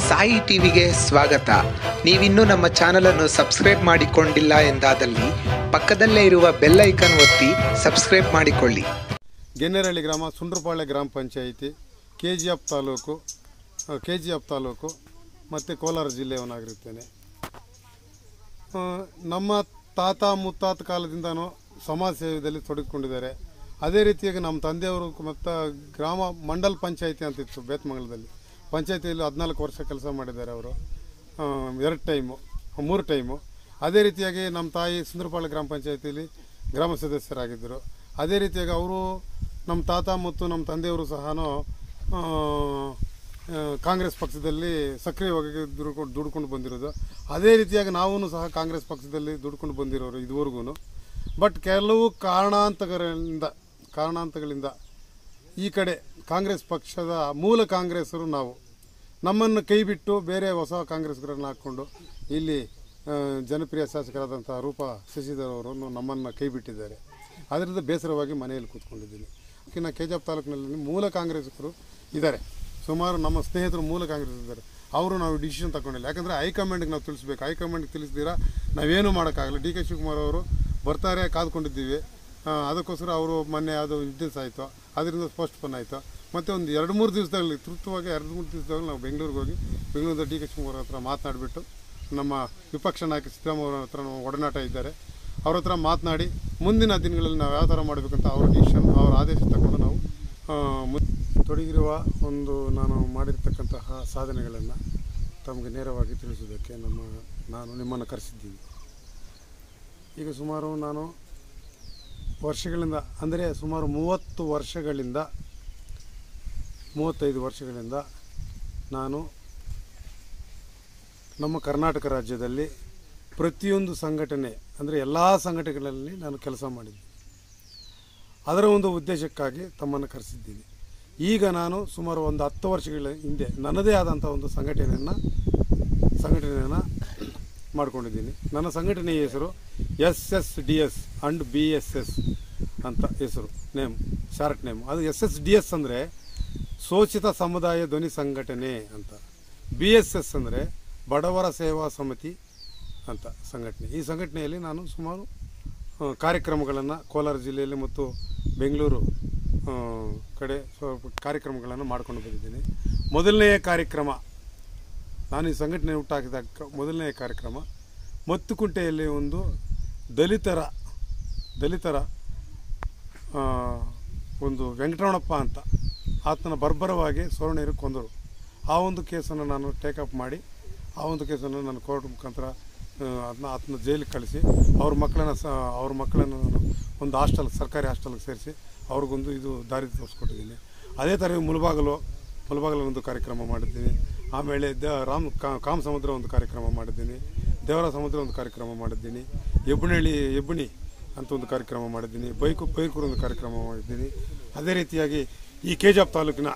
ಸಾಯಿ ಟಿವಿಗೆ ಸ್ವಾಗತ ನೀವಿನ್ನೂ ನಮ್ಮ ಚಾನಲನ್ನು ಸಬ್ಸ್ಕ್ರೈಬ್ ಮಾಡಿಕೊಂಡಿಲ್ಲ ಎಂದಾದಲ್ಲಿ ಪಕ್ಕದಲ್ಲೇ ಇರುವ ಬೆಲ್ ಐಕನ್ ಒತ್ತಿ ಸಬ್ಸ್ಕ್ರೈಬ್ ಮಾಡಿಕೊಳ್ಳಿ ಗೆನ್ನೆರಳ್ಳಿ ಗ್ರಾಮ ಸುಂಡ್ರಪಾಳ್ಯ ಗ್ರಾಮ ಪಂಚಾಯಿತಿ ಕೆ ಜಿ ಎಫ್ ತಾಲೂಕು ಕೆ ಜಿ ಎಫ್ ತಾಲೂಕು ಮತ್ತು ಕೋಲಾರ ಜಿಲ್ಲೆಯವನಾಗಿರುತ್ತೇನೆ ಆ, ನಮ್ಮ ತಾತ ಮುತ್ತಾತ ಕಾಲದಿಂದನೂ ಸಮಾಜ ಸೇವೆಯಲ್ಲಿ ತೊಡಗಿಕೊಂಡಿದ್ದಾರೆ ಅದೇ ರೀತಿಯಾಗಿ ನಮ್ಮ ತಂದೆಯವರು ಮತ್ತು ಗ್ರಾಮ ಮಂಡಲ್ ಪಂಚಾಯಿತಿ ಅಂತಿತ್ತು ಬೇತ್ಮಂಗಲದಲ್ಲಿ ಪಂಚಾಯಿತಿಯಲ್ಲಿ ಹದಿನಾಲ್ಕು ವರ್ಷ ಕೆಲಸ ಮಾಡಿದ್ದಾರೆ ಅವರು ಎರಡು ಟೈಮು ಮೂರು ಟೈಮು ಅದೇ ರೀತಿಯಾಗಿ ನಮ್ಮ ತಾಯಿ ಸುಂದರಪಾಳ್ಯ ಗ್ರಾಮ ಪಂಚಾಯಿತಿಯಲ್ಲಿ ಗ್ರಾಮ ಸದಸ್ಯರಾಗಿದ್ದರು ಅದೇ ರೀತಿಯಾಗಿ ಅವರು ನಮ್ಮ ತಾತ ಮತ್ತು ನಮ್ಮ ತಂದೆಯವರು ಸಹ ಕಾಂಗ್ರೆಸ್ ಪಕ್ಷದಲ್ಲಿ ಸಕ್ರಿಯವಾಗಿ ದುಡ್ಕೊಂಡು ದುಡ್ಕೊಂಡು ಬಂದಿರೋದು ಅದೇ ರೀತಿಯಾಗಿ ನಾವು ಸಹ ಕಾಂಗ್ರೆಸ್ ಪಕ್ಷದಲ್ಲಿ ದುಡ್ಕೊಂಡು ಬಂದಿರೋರು ಇದುವರೆಗೂ ಬಟ್ ಕೆಲವು ಕಾರಣಾಂತರಗಳಿಂದ ಕಾರಣಾಂತರಗಳಿಂದ ಈ ಕಡೆ ಕಾಂಗ್ರೆಸ್ ಪಕ್ಷದ ಮೂಲ ಕಾಂಗ್ರೆಸ್ಸರು ನಾವು ನಮ್ಮನ್ನು ಕೈ ಬಿಟ್ಟು ಬೇರೆ ಹೊಸ ಕಾಂಗ್ರೆಸ್ಗಳನ್ನ ಹಾಕ್ಕೊಂಡು ಇಲ್ಲಿ ಆ, ಜನಪ್ರಿಯ ಶಾಸಕರಾದಂಥ ರೂಪಾ ಶಶಿಧರ್ ಅವರು ನಮ್ಮನ್ನು ಕೈ ಬಿಟ್ಟಿದ್ದಾರೆ ಅದರಿಂದ ಬೇಸರವಾಗಿ ಮನೆಯಲ್ಲಿ ಕೂತ್ಕೊಂಡಿದ್ದೀನಿ ಇನ್ನು ಕೆ ಜಿ ಎಫ್ ತಾಲೂಕಿನಲ್ಲಿ ಮೂಲ ಕಾಂಗ್ರೆಸ್ಸರು ಇದ್ದಾರೆ ಸುಮಾರು ನಮ್ಮ ಸ್ನೇಹಿತರು ಮೂಲ ಕಾಂಗ್ರೆಸ್ ಇದ್ದಾರೆ ಅವರು ನಾವು ಡಿಸಿಷನ್ ತಗೊಂಡಿಲ್ಲ ಯಾಕಂದರೆ ಹೈಕಮಾಂಡ್ಗೆ ನಾವು ತಿಳಿಸ್ಬೇಕು ಹೈಕಮಾಂಡ್ಗೆ ತಿಳಿಸ್ದಿರ ನಾವೇನೂ ಮಾಡೋಕ್ಕಾಗಲ್ಲ ಡಿ ಕೆ ಶಿವಕುಮಾರ್ ಅವರು ಬರ್ತಾರೆ ಕಾದ್ಕೊಂಡಿದ್ದೀವಿ ಆ, ಅದಕ್ಕೋಸ್ಕರ ಅವರು ಮೊನ್ನೆ ಅದು ವಿದ್ಯುತ್ ಆಯಿತು ಅದರಿಂದ ಪೋಸ್ಟ್ಪೋನ್ ಆಯಿತು ಮತ್ತು ಒಂದು ಎರಡು ಮೂರು ದಿವಸದಲ್ಲಿ ತೃಪ್ತವಾಗಿ ಎರಡು ಮೂರು ದಿವಸದಲ್ಲಿ ನಾವು ಬೆಂಗಳೂರಿಗೆ ಹೋಗಿ ಬೆಂಗಳೂರಿಂದ ಡಿ ಕೆ ಶಿವಕುಮಾರ್ ಹತ್ರ ಮಾತನಾಡಿಬಿಟ್ಟು ನಮ್ಮ ವಿಪಕ್ಷ ನಾಯಕ ಸಿದ್ದರಾಮಯ್ಯ ಹತ್ರ ನಾವು ಒಡನಾಟ ಇದ್ದಾರೆ ಅವ್ರ ಹತ್ರ ಮಾತನಾಡಿ ಮುಂದಿನ ದಿನಗಳಲ್ಲಿ ನಾವು ಯಾವ ಥರ ಮಾಡಬೇಕಂತ ಅವ್ರ ಡಿಸಿಷನ್ ಅವರ ಆದೇಶ ತಗೊಂಡು ನಾವು ಆ, ಮುನ್- ತೊಡಗಿರುವ ಒಂದು ನಾನು ಮಾಡಿರ್ತಕ್ಕಂತಹ ಸಾಧನೆಗಳನ್ನು ತಮಗೆ ನೇರವಾಗಿ ತಿಳಿಸೋದಕ್ಕೆ ನಮ್ಮ ನಾನು ನಿಮ್ಮನ್ನು ಕರೆಸಿದ್ದೀನಿ ಈಗ ಸುಮಾರು ನಾನು ವರ್ಷಗಳಿಂದ ಅಂದರೆ ಸುಮಾರು ಮೂವತ್ತು ವರ್ಷಗಳಿಂದ ಮೂವತ್ತೈದು ವರ್ಷಗಳಿಂದ ನಾನು ನಮ್ಮ ಕರ್ನಾಟಕ ರಾಜ್ಯದಲ್ಲಿ ಪ್ರತಿಯೊಂದು ಸಂಘಟನೆ ಅಂದರೆ ಎಲ್ಲ ಸಂಘಟನೆಗಳಲ್ಲಿ ನಾನು ಕೆಲಸ ಮಾಡಿದ್ದೀನಿ ಅದರ ಒಂದು ಉದ್ದೇಶಕ್ಕಾಗಿ ತಮ್ಮನ್ನು ಕರೆಸಿದ್ದೀನಿ ಈಗ ನಾನು ಸುಮಾರು ಒಂದು ಹತ್ತು ವರ್ಷಗಳ ಹಿಂದೆ ನನ್ನದೇ ಆದಂಥ ಒಂದು ಸಂಘಟನೆಯನ್ನು ಸಂಘಟನೆಯನ್ನು ಮಾಡ್ಕೊಂಡಿದ್ದೀನಿ ನನ್ನ ಸಂಘಟನೆಯ ಹೆಸರು S S D S and B S S ಅಂತ ಹೆಸರು ನೇಮ್ ಶಾರ್ಟ್ ನೇಮ್ ಅದು ಎಸ್ ಎಸ್ ಡಿ ಎಸ್ ಅಂದರೆ ಶೋಷಿತ ಸಮುದಾಯ ಧ್ವನಿ ಸಂಘಟನೆ ಅಂತ ಬಿ ಎಸ್ ಎಸ್ ಅಂದರೆ ಬಡವರ ಸೇವಾ ಸಮಿತಿ ಅಂತ ಸಂಘಟನೆ ಈ ಸಂಘಟನೆಯಲ್ಲಿ ನಾನು ಸುಮಾರು ಕಾರ್ಯಕ್ರಮಗಳನ್ನು ಕೋಲಾರ ಜಿಲ್ಲೆಯಲ್ಲಿ ಮತ್ತು ಬೆಂಗಳೂರು ಆ, ಕಡೆ ಸ್ವಲ್ಪ ಕಾರ್ಯಕ್ರಮಗಳನ್ನು ಮಾಡ್ಕೊಂಡು ಬಂದಿದ್ದೀನಿ ಮೊದಲನೆಯ ಕಾರ್ಯಕ್ರಮ ನಾನು ಈ ಸಂಘಟನೆ ಹುಟ್ಟಾಕಿದ ಕ- ಮೊದಲನೆಯ ಕಾರ್ಯಕ್ರಮ ಮತ್ತುಕುಂಟೆಯಲ್ಲಿ ಒಂದು ದಲಿತರ ದಲಿತರ ಆ, ಒಂದು ವೆಂಕಟರಮಣಪ್ಪ ಅಂತ ಆತನ ಬರ್ಬರವಾಗಿ ಸ್ವರ್ಣೀಯರು ಕೊಂದರು ಆ ಒಂದು ಕೇಸನ್ನು ನಾನು ಟೇಕಪ್ ಮಾಡಿ ಆ ಒಂದು ಕೇಸನ್ನು ನಾನು ಕೋರ್ಟ್ ಮುಖಾಂತರ ಅದನ್ನ ಆತನ ಜೈಲಿಗೆ ಕಳಿಸಿ ಅವ್ರ ಮಕ್ಕಳನ್ನ ಸ ಅವ್ರ ಮಕ್ಕಳನ್ನು ನಾನು ಒಂದು ಹಾಸ್ಟೆಲ್ ಸರ್ಕಾರಿ ಹಾಸ್ಟೆಲ್ಗೆ ಸೇರಿಸಿ ಅವ್ರಿಗೊಂದು ಇದು ದಾರಿ ತೋರಿಸ್ಕೊಟ್ಟಿದ್ದೀನಿ ಅದೇ ಥರ ಮುಳಬಾಗಲು ಮುಳಬಾಗಲ ಒಂದು ಕಾರ್ಯಕ್ರಮ ಮಾಡಿದ್ದೀನಿ ಆಮೇಲೆ ದ ರಾಮ್ ಕಾ- ಕಾಮ ಸಮುದ್ರ ಒಂದು ಕಾರ್ಯಕ್ರಮ ಮಾಡಿದ್ದೀನಿ ದೇವರ ಸಮುದ್ರ ಒಂದು ಕಾರ್ಯಕ್ರಮ ಮಾಡಿದ್ದೀನಿ ಹೆಬ್ಬನಹಳ್ಳಿ ಹೆಬ್ಬಣಿ ಅಂತ ಒಂದು ಕಾರ್ಯಕ್ರಮ ಮಾಡಿದ್ದೀನಿ ಬೈಕು ಬೈಕೂರು ಒಂದು ಕಾರ್ಯಕ್ರಮ ಮಾಡಿದ್ದೀನಿ ಅದೇ ರೀತಿಯಾಗಿ ಈ ಕೆ ಜಿ ಎಫ್ ತಾಲೂಕಿನ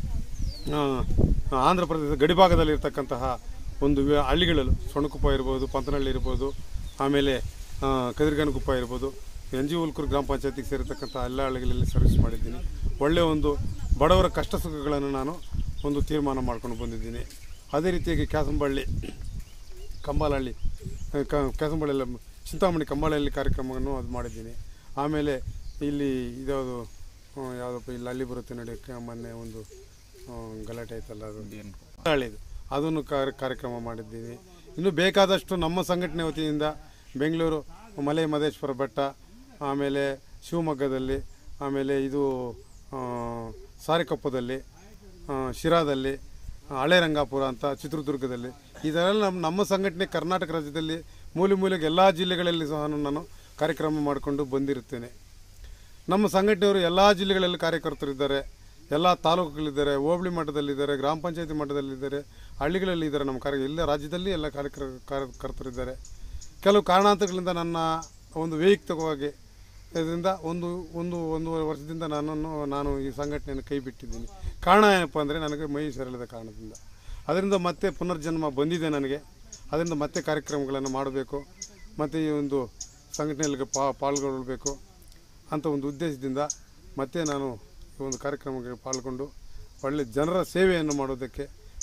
ಆ, ಆಂಧ್ರ ಪ್ರದೇಶದ ಗಡಿಭಾಗದಲ್ಲಿರ್ತಕ್ಕಂತಹ ಒಂದು ವಿ- ಹಳ್ಳಿಗಳಲ್ಲೂ ಸೊಣಕುಪ್ಪ ಇರ್ಬೋದು ಪಂತನಹಳ್ಳಿ ಇರ್ಬೋದು ಆಮೇಲೆ ಆ, ಕದಿರ್ಗನಗುಪ್ಪ ಇರ್ಬೋದು ಎನ್ ಜಿ ಉಲ್ಕೂರು ಗ್ರಾಮ ಪಂಚಾಯತಿಗೆ ಸೇರಿರ್ತಕ್ಕಂಥ ಎಲ್ಲ ಹಳ್ಳಿಗಳಲ್ಲಿ ಸರ್ವಿಸ್ ಮಾಡಿದ್ದೀನಿ ಒಳ್ಳೆಯ ಒಂದು ಬಡವರ ಕಷ್ಟ ಸುಖಗಳನ್ನು ನಾನು ಒಂದು ತೀರ್ಮಾನ ಮಾಡ್ಕೊಂಡು ಬಂದಿದ್ದೀನಿ ಅದೇ ರೀತಿಯಾಗಿ ಕ್ಯಾಸಂಬಳ್ಳಿ ಕಂಬಾಲಹಳ್ಳಿ ಕ ಕ್ಯಾಸಂಬಳ್ಳಿಯಲ್ಲಿ ಚಿಂತಾಮಣಿ ಕಂಬಾಲಹಳ್ಳಿ ಕಾರ್ಯಕ್ರಮವನ್ನು ಅದು ಮಾಡಿದ್ದೀನಿ ಆಮೇಲೆ ಇಲ್ಲಿ ಇದ್ಯಾವುದು ಆ, ಯಾವುದಪ್ಪ ಇಲ್ಲಿ ಅಲ್ಲಿ ಬರುತ್ತೆ ನೋಡಿ ಕ- ಮೊನ್ನೆ ಒಂದು ಆ, ಗಲಾಟೆ ಆಯ್ತಲ್ಲ ಅದು ಹಳ್ಳಿದು ಅದನ್ನು ಕಾರ್ಯ ಕಾರ್ಯಕ್ರಮ ಮಾಡಿದ್ದೀನಿ ಇನ್ನು ಬೇಕಾದಷ್ಟು ನಮ್ಮ ಸಂಘಟನೆ ವತಿಯಿಂದ ಬೆಂಗಳೂರು ಮಲೆ ಮಹದೇಶ್ವರ ಬೆಟ್ಟ ಆಮೇಲೆ ಶಿವಮೊಗ್ಗದಲ್ಲಿ ಆಮೇಲೆ ಇದು ಆ, ಸಾರಿಕೊಪ್ಪದಲ್ಲಿ ಆ, ಶಿರಾದಲ್ಲಿ ಆ, ಹಳೆ ರಂಗಾಪುರ ಅಂತ ಚಿತ್ರದುರ್ಗದಲ್ಲಿ ಇದರೆಲ್ಲ ನಮ್ಮ ನಮ್ಮ ಸಂಘಟನೆ ಕರ್ನಾಟಕ ರಾಜ್ಯದಲ್ಲಿ ಮೂಲೆ ಮೂಲೆಗೆ ಎಲ್ಲ ಜಿಲ್ಲೆಗಳಲ್ಲಿ ಸಹ ನಾನು ಕಾರ್ಯಕ್ರಮ ಮಾಡಿಕೊಂಡು ಬಂದಿರುತ್ತೇನೆ ನಮ್ಮ ಸಂಘಟನೆಯವರು ಎಲ್ಲ ಜಿಲ್ಲೆಗಳಲ್ಲಿ ಕಾರ್ಯಕರ್ತರಿದ್ದಾರೆ ಎಲ್ಲ ತಾಲೂಕುಗಳಿದ್ದಾರೆ ಹೋಬಳಿ ಮಟ್ಟದಲ್ಲಿದ್ದಾರೆ ಗ್ರಾಮ ಪಂಚಾಯತಿ ಮಟ್ಟದಲ್ಲಿದ್ದಾರೆ ಹಳ್ಳಿಗಳಲ್ಲಿ ಇದ್ದಾರೆ ನಮ್ಮ ಕಾರ್ಯ ಎಲ್ಲ ರಾಜ್ಯದಲ್ಲಿ ಎಲ್ಲ ಕಾರ್ಯಕರ್ ಕಾರ್ಯಕರ್ತರಿದ್ದಾರೆ ಕೆಲವು ಕಾರಣಾಂತರಗಳಿಂದ ನನ್ನ ಒಂದು ವೈಯಕ್ತಿಕವಾಗಿ ಇದರಿಂದ ಒಂದು ಒಂದು ಒಂದೂವರೆ ವರ್ಷದಿಂದ ನನ್ನನ್ನು ನಾನು ಈ ಸಂಘಟನೆಯನ್ನು ಕೈ ಬಿಟ್ಟಿದ್ದೀನಿ ಕಾರಣ ಏನಪ್ಪ ಅಂದರೆ ನನಗೆ ಮೈ ಸರಳದ ಕಾರಣದಿಂದ ಅದರಿಂದ ಮತ್ತೆ ಪುನರ್ಜನ್ಮ ಬಂದಿದೆ ನನಗೆ ಅದರಿಂದ ಮತ್ತೆ ಕಾರ್ಯಕ್ರಮಗಳನ್ನು ಮಾಡಬೇಕು ಮತ್ತು ಈ ಒಂದು ಸಂಘಟನೆಯಲ್ಲಿ ಪಾ ಪಾಲ್ಗೊಳ್ಳಬೇಕು ಅಂತ ಒಂದು ಉದ್ದೇಶದಿಂದ ಮತ್ತೆ ನಾನು ಈ ಒಂದು ಕಾರ್ಯಕ್ರಮಕ್ಕೆ ಪಾಲ್ಗೊಂಡು ಒಳ್ಳೆ ಜನರ ಸೇವೆಯನ್ನು ಮಾಡೋದಕ್ಕೆ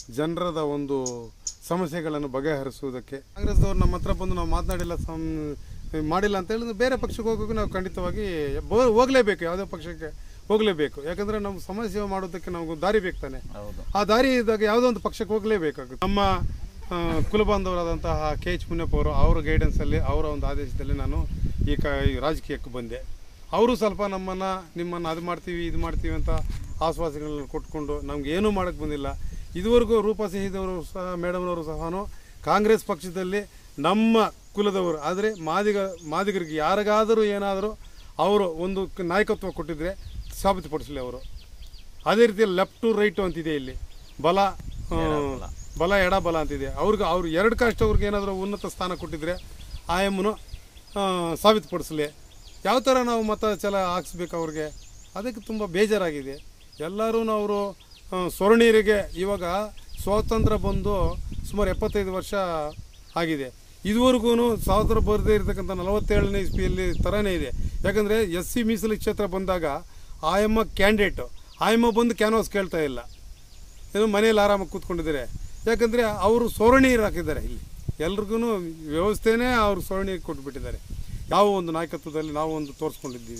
ಜನರದ ಒಂದು ಸಮಸ್ಯೆಗಳನ್ನು ಬಗೆಹರಿಸುವುದಕ್ಕೆ ಕಾಂಗ್ರೆಸ್ದವ್ರು ನಮ್ಮ ಹತ್ರ ಬಂದು ನಾವು ಮಾತನಾಡಿಲ್ಲ ಸಂ ಮಾಡಿಲ್ಲ ಅಂತ ಹೇಳಿದ್ರೆ ಬೇರೆ ಪಕ್ಷಕ್ಕೆ ಹೋಗೋಕೆ ನಾವು ಖಂಡಿತವಾಗಿ ಬೋ- ಹೋಗ್ಲೇಬೇಕು ಯಾವುದೇ ಪಕ್ಷಕ್ಕೆ ಹೋಗಲೇಬೇಕು ಯಾಕಂದರೆ ನಾವು ಸಮಾಜ ಸೇವೆ ಮಾಡೋದಕ್ಕೆ ನಮಗೂ ದಾರಿ ಬೇಕು ತಾನೆ ಹೌದು ಆ ದಾರಿ ಇದ್ದಾಗ ಯಾವುದೋ ಒಂದು ಪಕ್ಷಕ್ಕೆ ಹೋಗಲೇಬೇಕಾಗುತ್ತೆ ನಮ್ಮ ಆ, ಕುಲಬಾಂಧವರಾದಂತಹ ಕೆ ಎಚ್ ಮುನಿಯಪ್ಪ ಅವರು ಅವರ ಗೈಡೆನ್ಸಲ್ಲಿ ಅವರ ಒಂದು ಆದೇಶದಲ್ಲಿ ನಾನು ಈ ಕ ಈ ರಾಜಕೀಯಕ್ಕೆ ಬಂದೆ ಅವರು ಸ್ವಲ್ಪ ನಮ್ಮನ್ನು ನಿಮ್ಮನ್ನು ಅದು ಮಾಡ್ತೀವಿ ಇದು ಮಾಡ್ತೀವಿ ಅಂತ ಆಶ್ವಾಸಗಳನ್ನ ಕೊಟ್ಕೊಂಡು ನಮ್ಗೆ ಏನೂ ಮಾಡೋಕ್ಕೆ ಬಂದಿಲ್ಲ ಇದುವರೆಗೂ ರೂಪಾ ಸಿಹಿದವರು ಸಹ ಮೇಡಮ್ನವರು ಸಹ ಕಾಂಗ್ರೆಸ್ ಪಕ್ಷದಲ್ಲಿ ನಮ್ಮ ಕುಲದವರು ಆದರೆ ಮಾದಿಗ ಮಾದಿಗರಿಗೆ ಯಾರಿಗಾದರೂ ಏನಾದರೂ ಅವರು ಒಂದು ಕ- ನಾಯಕತ್ವ ಕೊಟ್ಟಿದ್ರೆ ಸಾಬೀತುಪಡಿಸಲಿ ಅವರು ಅದೇ ರೀತಿ ಲೆಫ್ಟ್ ಟು ರೈಟ್ ಅಂತಿದೆ ಇಲ್ಲಿ ಬಲ ಆ, ಬಲ ಎಡ ಬಲ ಅಂತಿದೆ ಅವ್ರಿಗೆ ಅವ್ರು ಎರಡು ಕಾಸ್ಟ್ ಅವ್ರಿಗೆ ಏನಾದರೂ ಉನ್ನತ ಸ್ಥಾನ ಕೊಟ್ಟಿದ್ರೆ ಆ ಎಮ್ಮನು ಸಾಬೀತುಪಡಿಸಲಿ ಯಾವ ಥರ ನಾವು ಮತ ಚಲ ಹಾಕ್ಸ್ಬೇಕು ಅವ್ರಿಗೆ ಅದಕ್ಕೆ ತುಂಬ ಬೇಜಾರಾಗಿದೆ ಎಲ್ಲರೂ ಅವರು ಸ್ವರ್ಣೀಯರಿಗೆ ಇವಾಗ ಸ್ವಾತಂತ್ರ್ಯ ಬಂದು ಸುಮಾರು ಎಪ್ಪತ್ತೈದು ವರ್ಷ ಆಗಿದೆ ಇದುವರೆಗೂ ಸ್ವಾತಂತ್ರ್ಯ ಬರದೇ ಇರತಕ್ಕಂಥ ನಲವತ್ತೇಳನೇ ಇಸ್ವಿಯಲ್ಲಿ ಥರನೇ ಇದೆ ಯಾಕಂದರೆ ಎಸ್ ಸಿ ಮೀಸಲು ಕ್ಷೇತ್ರ ಬಂದಾಗ ಆಯಮ್ಮ ಕ್ಯಾಂಡಿಡೇಟು ಆಯಮ್ಮ ಬಂದು ಕ್ಯಾನ್ವಾಸ್ ಕೇಳ್ತಾ ಇಲ್ಲ ಏನು ಮನೇಲಿ ಆರಾಮಾಗಿ ಕೂತ್ಕೊಂಡಿದ್ದಾರೆ ಯಾಕಂದರೆ ಅವರು ಸೋರಣೀರು ಹಾಕಿದ್ದಾರೆ ಇಲ್ಲಿ ಎಲ್ರಿಗೂ ವ್ಯವಸ್ಥೆನೇ ಅವರು ಸೋರಣೀರು ಕೊಟ್ಬಿಟ್ಟಿದ್ದಾರೆ ಯಾವ ಒಂದು ನಾಯಕತ್ವದಲ್ಲಿ ನಾವು ಒಂದು ತೋರಿಸ್ಕೊಂಡಿದ್ದೀವಿ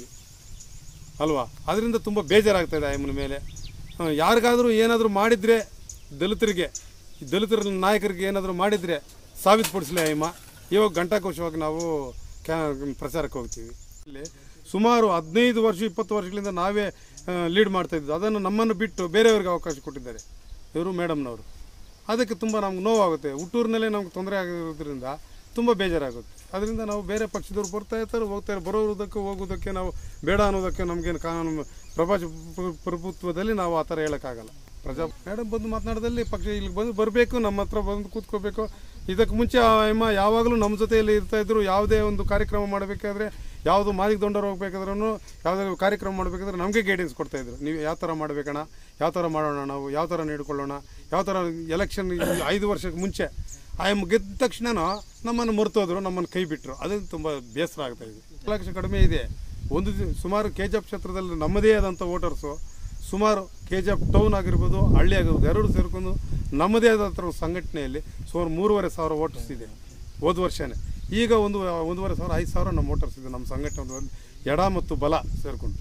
ಅಲ್ವಾ ಅದರಿಂದ ತುಂಬ ಬೇಜಾರಾಗ್ತಾ ಇದೆ ಆಯಮ್ಮನ ಮೇಲೆ ಆ, ಯಾರಿಗಾದರೂ ಏನಾದರೂ ಮಾಡಿದರೆ ದಲಿತರಿಗೆ ಈ ದಲಿತರ ನಾಯಕರಿಗೆ ಏನಾದರೂ ಮಾಡಿದರೆ ಸಾಬೀತುಪಡಿಸಲಿ ಆಯಮ್ಮ ಇವಾಗ ಘಂಟಾಘೋಷವಾಗಿ ನಾವು ಕ್ಯಾ ಪ್ರಚಾರಕ್ಕೆ ಹೋಗ್ತೀವಿ ಇಲ್ಲಿ ಸುಮಾರು ಹದಿನೈದು ವರ್ಷ ಇಪ್ಪತ್ತು ವರ್ಷಗಳಿಂದ ನಾವೇ ಲೀಡ್ ಮಾಡ್ತಾ ಇದ್ದು ಅದನ್ನು ನಮ್ಮನ್ನು ಬಿಟ್ಟು ಬೇರೆಯವ್ರಿಗೆ ಅವಕಾಶ ಕೊಟ್ಟಿದ್ದಾರೆ ಇವರು ಮೇಡಮ್ನವರು ಅದಕ್ಕೆ ತುಂಬ ನಮ್ಗೆ ನೋವಾಗುತ್ತೆ ಹುಟ್ಟೂರಿನಲ್ಲೇ ನಮ್ಗೆ ತೊಂದರೆ ಆಗಿರೋದ್ರಿಂದ ತುಂಬ ಬೇಜಾರಾಗುತ್ತೆ ಅದರಿಂದ ನಾವು ಬೇರೆ ಪಕ್ಷದವ್ರು ಬರ್ತಾ ಇರ್ತಾರೆ ಹೋಗ್ತಾರೆ ಬರೋದಕ್ಕೆ ಹೋಗೋದಕ್ಕೆ ನಾವು ಬೇಡ ಅನ್ನೋದಕ್ಕೆ ನಮಗೇನು ಕಾನೂನು ಪ್ರಪಂಚ ಪ್ರಭುತ್ವದಲ್ಲಿ ನಾವು ಆ ಥರ ಹೇಳೋಕ್ಕಾಗಲ್ಲ ಪ್ರಜಾ ಮೇಡಮ್ ಬಂದು ಮಾತನಾಡೋದಲ್ಲಿ ಪಕ್ಷ ಇಲ್ಲಿಗೆ ಬಂದು ಬರಬೇಕು ನಮ್ಮ ಹತ್ರ ಬಂದು ಕೂತ್ಕೋಬೇಕು ಇದಕ್ಕೆ ಮುಂಚೆ ಆ ಅಮ್ಮ ಯಾವಾಗಲೂ ನಮ್ಮ ಜೊತೆಯಲ್ಲಿ ಇರ್ತಾ ಇದ್ರು ಯಾವುದೇ ಒಂದು ಕಾರ್ಯಕ್ರಮ ಮಾಡಬೇಕಾದ್ರೆ ಯಾವುದು ಮಾದಿಗೆ ದೊಂಡರು ಹೋಗ್ಬೇಕಾದ್ರೂ ಯಾವುದೇ ಕಾರ್ಯಕ್ರಮ ಮಾಡಬೇಕಾದ್ರೆ ನಮಗೆ ಗೈಡೆನ್ಸ್ ಕೊಡ್ತಾ ಇದ್ರು ನೀವು ಯಾವ ಥರ ಮಾಡಬೇಕಣ್ಣ ಯಾವ ಥರ ಮಾಡೋಣ ನಾವು ಯಾವ ಥರ ನೀಡ್ಕೊಳ್ಳೋಣ ಯಾವ ಥರ ಎಲೆಕ್ಷನ್ ಐದು ವರ್ಷಕ್ಕೆ ಮುಂಚೆ ಆಯಮ್ಮ ಗೆದ್ದ ತಕ್ಷಣ ನಮ್ಮನ್ನು ಮರ್ತೋದ್ರು ನಮ್ಮನ್ನು ಕೈ ಬಿಟ್ಟರು ಅದರಿಂದ ತುಂಬ ಬೇಸರ ಆಗ್ತಾ ಇದೆ ಲಕ್ಷ ಕಡಿಮೆ ಇದೆ ಒಂದು ದಿ- ಸುಮಾರು ಕೆ ಜಿ ಎಫ್ ಕ್ಷೇತ್ರದಲ್ಲಿ ನಮ್ಮದೇ ಆದಂಥ ವೋಟರ್ಸು ಸುಮಾರು ಕೆ ಜಿ ಎಫ್ ಟೌನ್ ಆಗಿರ್ಬೋದು ಹಳ್ಳಿ ಆಗಿರ್ಬೋದು ಎರಡು ಸೇರ್ಕೊಂಡು ನಮ್ಮದೇ ಆದಂಥ ಒಂದು ಸಂಘಟನೆಯಲ್ಲಿ ಸುಮಾರು ಮೂರುವರೆ ಸಾವಿರ ವೋಟರ್ಸ್ ಇದೆ ಹೋದ ವರ್ಷನೇ ಈಗ ಒಂದು ಒಂದೂವರೆ ಸಾವಿರ ಐದು ಸಾವಿರ ನಮ್ಮ ವೋಟರ್ಸ್ ಇದೆ ನಮ್ಮ ಸಂಘಟನೆ ಎಡ ಮತ್ತು ಬಲ ಸೇರಿಕೊಂಡು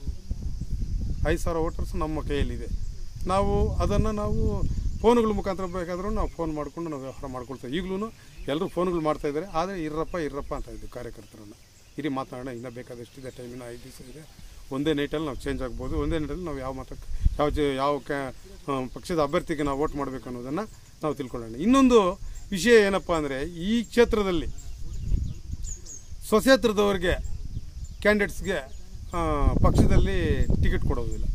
ಐದು ಸಾವಿರ ವೋಟರ್ಸ್ ನಮ್ಮ ಕೈಯಲ್ಲಿದೆ ನಾವು ಅದನ್ನು ನಾವು ಫೋನ್ಗಳ ಮುಖಾಂತರ ಬೇಕಾದ್ರೂ ನಾವು ಫೋನ್ ಮಾಡಿಕೊಂಡು ನಾವು ವ್ಯವಹಾರ ಮಾಡ್ಕೊಳ್ತೇವೆ ಈಗಲೂ ಎಲ್ಲರೂ ಫೋನ್ಗಳು ಮಾಡ್ತಾ ಇದ್ದಾರೆ ಆದರೆ ಇರ್ರಪ್ಪ ಇರ್ರಪ್ಪ ಅಂತ ಇದ್ದೀವಿ ಕಾರ್ಯಕರ್ತರನ್ನು ಇರಿ ಮಾತನಾಡೋಣ ಇನ್ನೂ ಬೇಕಾದಷ್ಟಿದೆ ಟೈಮ್ ಇನ್ನೂ ಐದು ದಿವಸ ಇದೆ ಒಂದೇ ನೈಟಲ್ಲಿ ನಾವು ಚೇಂಜ್ ಆಗ್ಬೋದು ಒಂದೇ ನೈಟಲ್ಲಿ ನಾವು ಯಾವ ಮತಕ್ಕೆ ಯಾವ ಜ ಯಾವ ಕ್ಯಾ ಆ, ಪಕ್ಷದ ಅಭ್ಯರ್ಥಿಗೆ ನಾವು ವೋಟ್ ಮಾಡಬೇಕು ಅನ್ನೋದನ್ನು ನಾವು ತಿಳ್ಕೊಳ್ಳೋಣ ಇನ್ನೊಂದು ವಿಷಯ ಏನಪ್ಪ ಅಂದರೆ ಈ ಕ್ಷೇತ್ರದಲ್ಲಿ ಸ್ವಕ್ಷೇತ್ರದವ್ರಿಗೆ ಕ್ಯಾಂಡಿಡೇಟ್ಸ್ಗೆ ಪಕ್ಷದಲ್ಲಿ ಟಿಕೆಟ್ ಕೊಡೋದಿಲ್ಲ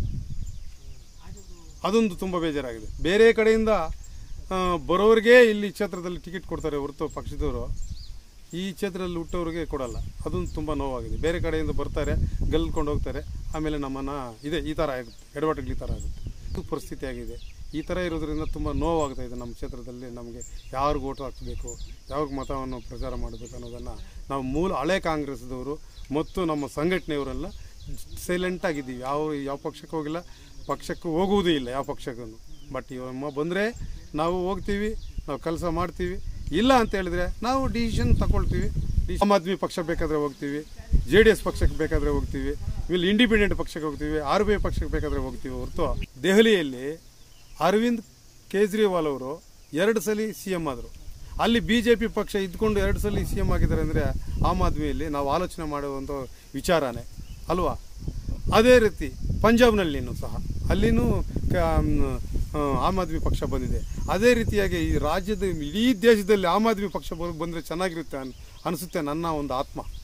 ಅದೊಂದು ತುಂಬ ಬೇಜಾರಾಗಿದೆ ಬೇರೆ ಕಡೆಯಿಂದ ಆ, ಬರೋರಿಗೆ ಇಲ್ಲಿ ಕ್ಷೇತ್ರದಲ್ಲಿ ಟಿಕೆಟ್ ಕೊಡ್ತಾರೆ ಹೊರತು ಪಕ್ಷದವರು ಈ ಕ್ಷೇತ್ರದಲ್ಲಿ ಹುಟ್ಟೋರಿಗೆ ಕೊಡಲ್ಲ ಅದೊಂದು ತುಂಬ ನೋವಾಗಿದೆ ಬೇರೆ ಕಡೆಯಿಂದ ಬರ್ತಾರೆ ಗೆಲ್ಕೊಂಡು ಹೋಗ್ತಾರೆ ಆಮೇಲೆ ನಮ್ಮನ್ನು ಇದೆ ಈ ಥರ ಆಗುತ್ತೆ ಎಡವಟ್ಟುಗಳು ಈ ಥರ ಆಗುತ್ತೆ ಇದು ಪರಿಸ್ಥಿತಿ ಆಗಿದೆ ಈ ಥರ ಇರೋದ್ರಿಂದ ತುಂಬ ನೋವಾಗ್ತಾ ಇದೆ ನಮ್ಮ ಕ್ಷೇತ್ರದಲ್ಲಿ ನಮಗೆ ಯಾರಿಗೆ ಓಟ್ ಹಾಕಬೇಕು ಯಾವಾಗ ಮತವನ್ನು ಪ್ರಚಾರ ಮಾಡಬೇಕು ಅನ್ನೋದನ್ನು ನಾವು ಮೂಲ ಹಳೆ ಕಾಂಗ್ರೆಸ್ದವರು ಮತ್ತು ನಮ್ಮ ಸಂಘಟನೆಯವರೆಲ್ಲ ಸೈಲೆಂಟ್ ಆಗಿದ್ದೀವಿ ಯಾವ ಯಾವ ಪಕ್ಷಕ್ಕೆ ಹೋಗಿಲ್ಲ ಪಕ್ಷಕ್ಕೆ ಹೋಗುವುದೂ ಇಲ್ಲ ಯಾವ ಪಕ್ಷಕ್ಕೂ ಬಟ್ ಇವಮ್ಮ ಬಂದರೆ ನಾವು ಹೋಗ್ತೀವಿ ನಾವು ಕೆಲಸ ಮಾಡ್ತೀವಿ ಇಲ್ಲ ಅಂತ ಹೇಳಿದ್ರೆ ನಾವು ಡಿಸಿಷನ್ ತಗೊಳ್ತೀವಿ ಆಮ್ ಆದ್ಮಿ ಪಕ್ಷ ಬೇಕಾದರೆ ಹೋಗ್ತೀವಿ ಜೆ ಡಿ ಎಸ್ ಪಕ್ಷಕ್ಕೆ ಬೇಕಾದರೆ ಹೋಗ್ತೀವಿ ಇಲ್ಲಿ ಇಂಡಿಪೆಂಡೆಂಟ್ ಪಕ್ಷಕ್ಕೆ ಹೋಗ್ತೀವಿ ಆರ್ ಬಿ ಐ ಪಕ್ಷಕ್ಕೆ ಬೇಕಾದರೆ ಹೋಗ್ತೀವಿ ಹೊರತು ದೆಹಲಿಯಲ್ಲಿ ಅರವಿಂದ್ ಕೇಜ್ರಿವಾಲ್ ಅವರು ಎರಡು ಸಲ ಸಿ ಎಮ್ ಆದರು ಅಲ್ಲಿ ಬಿ ಜೆ ಪಿ ಪಕ್ಷ ಇದ್ಕೊಂಡು ಎರಡು ಸಲ ಸಿ ಎಮ್ ಆಗಿದ್ದಾರೆ ಅಂದರೆ ಆಮ್ ಆದ್ಮಿಯಲ್ಲಿ ನಾವು ಆಲೋಚನೆ ಮಾಡುವಂಥ ವಿಚಾರನೇ ಅಲ್ವಾ ಅದೇ ರೀತಿ ಪಂಜಾಬ್ನಲ್ಲಿನೂ ಸಹ ಅಲ್ಲಿನೂ ಕ- ಮ್, ಆ, ಆಮ್ ಆದ್ಮಿ ಪಕ್ಷ ಬಂದಿದೆ ಅದೇ ರೀತಿಯಾಗಿ ಈ ರಾಜ್ಯದ ಇಡೀ ದೇಶದಲ್ಲಿ ಆಮ್ ಆದ್ಮಿ ಪಕ್ಷ ಬಂದರೆ ಚೆನ್ನಾಗಿರುತ್ತೆ ಅನ್ ಅನಿಸುತ್ತೆ ನನ್ನ ಒಂದು ಆತ್ಮ